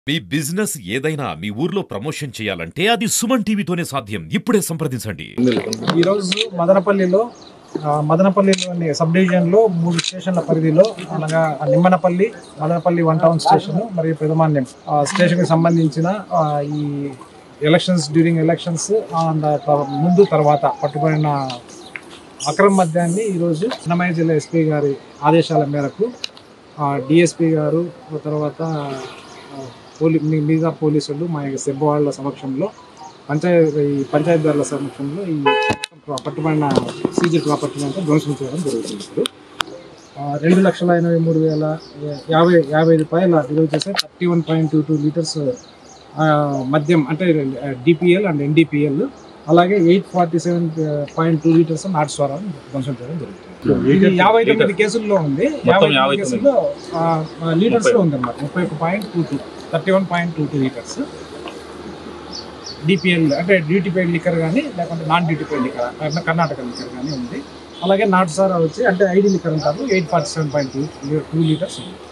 మీ business ఏదైనా మీ ఊర్లో promotion చేయాలంటే అది సుమన్ టీవీతోనే సాధ్యం ఇప్పుడే సంప్రదించండి ఈరోజు మదనపల్లిలో ఆ, మదనపల్లిలోని సబ్ డివిజన్లో మూడు స్టేషన్ల పరిధిలో అనగా Nimmanapalli Madanapalli one town station మరియు పెదమాన్యం ఆ, స్టేషన్కి సంబంధించిన ఆ, ఈ ఎలక్షన్స్ డ్యూరింగ్ ఎలక్షన్స్ అండ్ ముందు తర్వాత పట్టుబడిన అక్రమ మద్యాన్ని ఈరోజు అన్నమయ్య జిల్లా ఎస్పీ గారి ఆదేశాల మేరకు డిఎస్పీ గారు తర్వాత ఆ, పోలీ మీ- మిగతా పోలీసులు మా యొక్క సెబ్బ వాళ్ళ సమక్షంలో పంచాయత్ ఈ పంచాయతీదారుల సమక్షంలో ఈ పట్టుబడిన సీజర్ ప్రాపర్టీని అంతా ధ్వంసం చేయడం జరుగుతుంది ఇప్పుడు ఆ, రెండు లక్షల ఎనభై మూడు వేల యాభై యాభై రూపాయల విలువ చేసే thirty one point two two litres మద్యం అంటే డిపిఎల్ అండ్ ఎన్డిపిఎల్ అలాగే eight forty seven point two litres నాటు స్వరాన్ని ధ్వంసం చేయడం జరుగుతుంది ఇది యాభై తొమ్మిది కేసుల్లో ఉంది యాభై తొమ్మిది కేసుల్లో లీటర్స్ లో ఉంది అన్నమాట ముప్పై ఒక point two two thirty one point two two litres DPL అంటే డ్యూటీ పెయిడ్ లిక్కర్ కానీ లేకుంటే నాన్ డ్యూటీ పెయిడ్ లిక్కర్ అంటే కర్ణాటక లిక్కర్ కానీ ఉంది అలాగే నాటు సారా వచ్చి అంటే ఐడి లిక్కర్ అంటారు eight forty seven point two two litres ఉంది